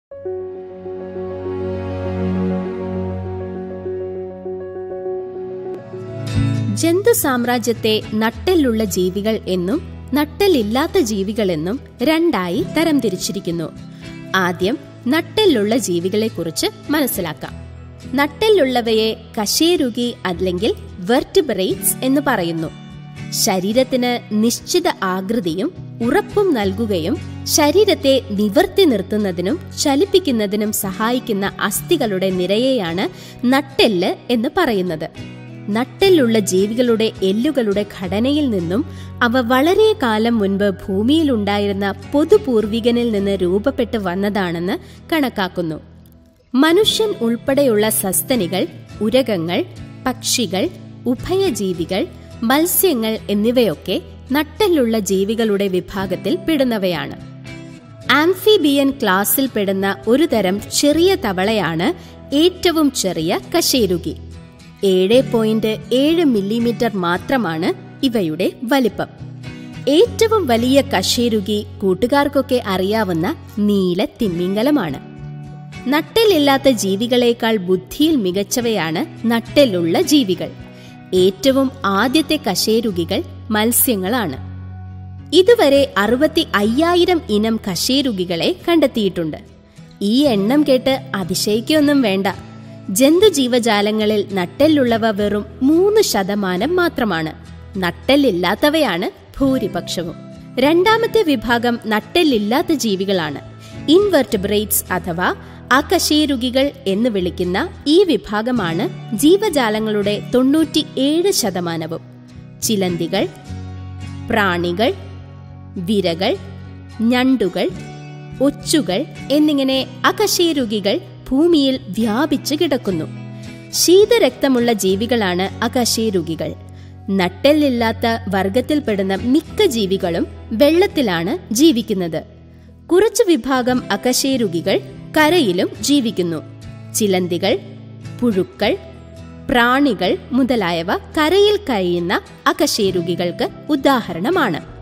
ജന്തു സാമ്രാജ്യത്തെ നട്ടെല്ലുള്ള ജീവികൾ എന്നും നട്ടെല്ലില്ലാത്ത ജീവികളെന്നും രണ്ടായി തരംതിരിച്ചിരിക്കുന്നു ആദ്യം നട്ടെല്ലുള്ള ജീവികളെക്കുറിച്ച് മനസ്സിലാക്കാം നട്ടെല്ലുള്ളവയെ കശേരുകി അല്ലെങ്കിൽ വെർട്ടിബ്രേറ്റ്സ് എന്ന് പറയുന്നു ശരീരത്തിന് നിശ്ചിത ആകൃതിയും ഉറപ്പും നൽകുകയും ശരീരത്തെ നിവർത്തി നിർത്തുന്നതിനും ചലിപ്പിക്കുന്നതിനും സഹായിക്കുന്ന അസ്ഥികളുടെ നിരയെയാണ് നട്ടെല്ല് എന്ന് പറയുന്നത് നട്ടെല്ലുള്ള ജീവികളുടെ എല്ലുകളുടെ ഘടനയിൽ നിന്നും അവ വളരെ കാലം മുൻപ് ഭൂമിയിലുണ്ടായിരുന്ന പൊതുപൂർവികനിൽ നിന്ന് രൂപപ്പെട്ടു വന്നതാണെന്ന് കണക്കാക്കുന്നു മനുഷ്യൻ ഉൾപ്പെടെയുള്ള സസ്തനികൾ ഉരകങ്ങൾ പക്ഷികൾ ഉഭയജീവികൾ മത്സ്യങ്ങൾ എന്നിവയൊക്കെ നട്ടെല്ലുള്ള ജീവികളുടെ വിഭാഗത്തിൽ പെടുന്നവയാണ് ആംഫിബിയൻ ക്ലാസ്സിൽ പെടുന്ന ഒരു തരം ചെറിയ തവളയാണ് ഏറ്റവും ചെറിയ കശേരുകി ഏഴ് പോയിന്റ് ഏഴ് മില്ലിമീറ്റർ മാത്രമാണ് ഇവയുടെ വലിപ്പം ഏറ്റവും വലിയ കശേരുകി കൂട്ടുകാർക്കൊക്കെ അറിയാവുന്ന നീല തിമ്മിങ്കലമാണ് നട്ടെല്ലില്ലാത്ത ജീവികളേക്കാൾ ബുദ്ധിയിൽ മികച്ചവയാണ് നട്ടെല്ലുള്ള ജീവികൾ ഏറ്റവും ആദ്യത്തെ കശേരുകികൾ മത്സ്യങ്ങളാണ് ഇതുവരെ അറുപത്തി അയ്യായിരം ഇനം കശേരുകികളെ കണ്ടെത്തിയിട്ടുണ്ട് ഈ എണ്ണം കേട്ട് അതിശയിക്കൊന്നും വേണ്ട ജന്തുജീവജാലങ്ങളിൽ നട്ടെല്ലുള്ളവ വെറും മൂന്ന് ശതമാനം മാത്രമാണ് നട്ടെല്ലില്ലാത്തവയാണ് ഭൂരിപക്ഷവും രണ്ടാമത്തെ വിഭാഗം നട്ടെല്ലില്ലാത്ത ജീവികളാണ് ഇൻവെർട്ടിബ്രേറ്റ്സ് അഥവാ അകശേരുകികൾ എന്ന് വിളിക്കുന്ന ഈ വിഭാഗമാണ് ജീവജാലങ്ങളുടെ തൊണ്ണൂറ്റി ഏഴ് ശതമാനവും ചിലന്തികൾ പ്രാണികൾ വിരകൾ ഞണ്ടുകൾ ഒച്ചുകൾ എന്നിങ്ങനെ അകശേരുകികൾ ഭൂമിയിൽ വ്യാപിച്ചു കിടക്കുന്നു ശീതരക്തമുള്ള ജീവികളാണ് അകശേരുകികൾ നട്ടെല്ലില്ലാത്ത വർഗത്തിൽപ്പെടുന്ന മിക്ക ജീവികളും വെള്ളത്തിലാണ് ജീവിക്കുന്നത് കുറച്ചു വിഭാഗം അകശേരുകികൾ കരയിലും ജീവിക്കുന്നു ചിലന്തികൾ പുഴുക്കൾ പ്രാണികൾ മുതലായവ കരയിൽ കഴിയുന്ന അകശേരുകികൾക്ക് ഉദാഹരണമാണ്